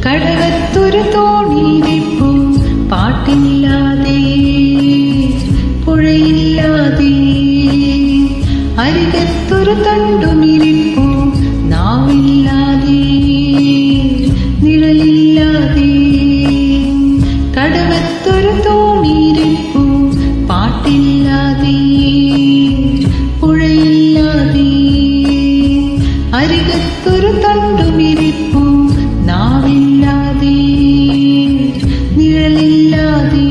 കടവത്തൊരു തോണിയിരിപ്പു പാട്ടില്ലാതെ പുഴയില്ലാതെ അരികത്തൊരു തണ്ടുമിരിപ്പു നാവില്ലാതെ നിഴലില്ലാതെ കടവത്തൊരു തോണിയിരിപ്പു പാട്ടില്ലാതെ പുഴയില്ലാതെ അരികത്തൊരു തണ്ടുമിരിപ്പു നാവില്ലാതെ നിഴലില്ലാതെ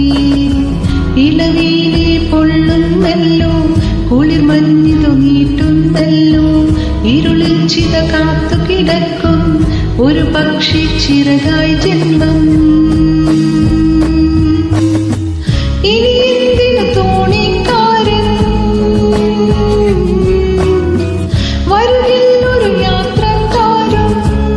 ഇളവീനെ പൊള്ളുന്നല്ലോ കുളിർമഞ്ഞിതു നീട്ടുന്നല്ലോ ഇരുളിൽ ചിത കാത്തു കിടക്കും ഒരു പക്ഷി ചിറകായി ജന്മം ഇനി എന്തിനു തോണിക്കാരൻ വരുകില്ലൊരു യാത്രക്കാരും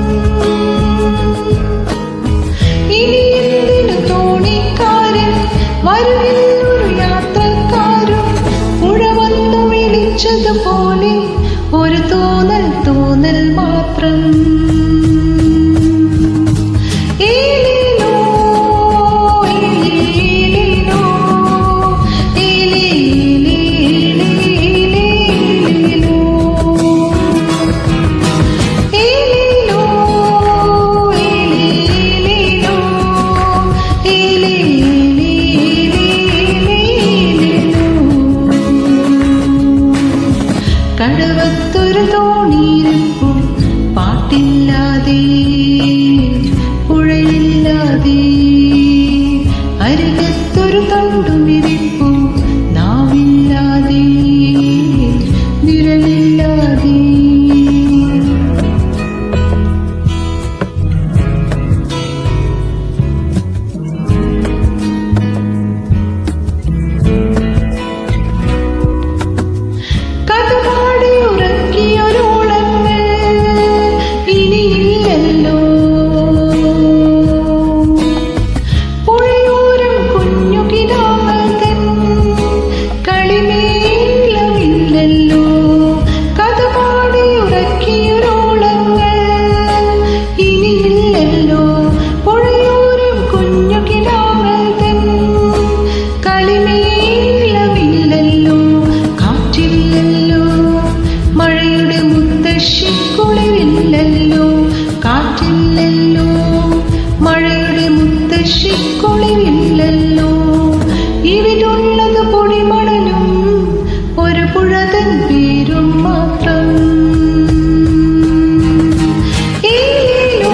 ഇനി എന്തിനു തോണിക്കാരൻ വരുകില്ലൊരു യാത്രക്കാരും പുഴ വന്നു വിളിച്ചതുപോലെ ഒരു തോന്നൽ തോന്നൽ മാത്രം ഏലേലോ, ഏലേലേലോ, ഏലേലേലേലേലേലോ. ഏലേലോ, ഏലേലേലോ, ഏലേലേലേലേലോ. കടവത്തൊരു തോണിയിരിപ്പു പാട്ടില്ലാതെ പുഴയില്ലാതെ അരികത്തൊരു തണ്ടുമിരിപ്പു നാവില്ലാതെ നിഴലില്ലാതെ കഥപാടി ഉറക്കിയൊരോളങ്ങൾ ഇനിയില്ലല്ലോ പുഴയോരം കുഞ്ഞു കിടാങ്ങൾ തൻ കളിമേലമില്ലല്ലോ കഥപാടി ഉറക്കിയൊരോളങ്ങൾ ഇനിയില്ലല്ലോ പുഴയോരം കുഞ്ഞു കിടാങ്ങൾ തൻ കളിമേലമില്ലല്ലോ കാറ്റില്ലല്ലോ മഴയുടെ മുത്തശ്ശിക്കുളിരില്ലല്ലോ കാറ്റില്ലല്ലോ മഴയുടെ മുത്തശ്ശിക്കുളിരില്ലല്ലോ ഇവിടുള്ളത് പൊടിമണലും ഒരു പുഴതൻ പേരും മാത്രം ഏലേലോ,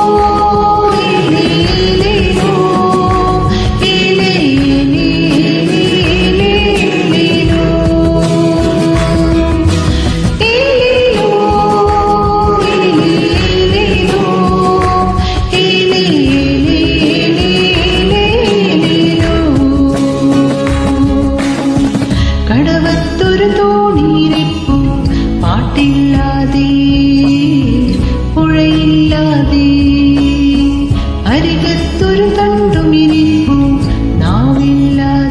ഏലേലേലോ, ഏലേലേലേലേലോ. ഏലേലോ, ഏലേലേലോ, ഏലേലേലേലേലോ. കടവത്തൊരു തോണിയിരിപ്പു പാട്ടില്ലാതെ പുഴയില്ലാതെ അരികത്തൊരു തണ്ടുമിരിപ്പു നാവില്ലാതെ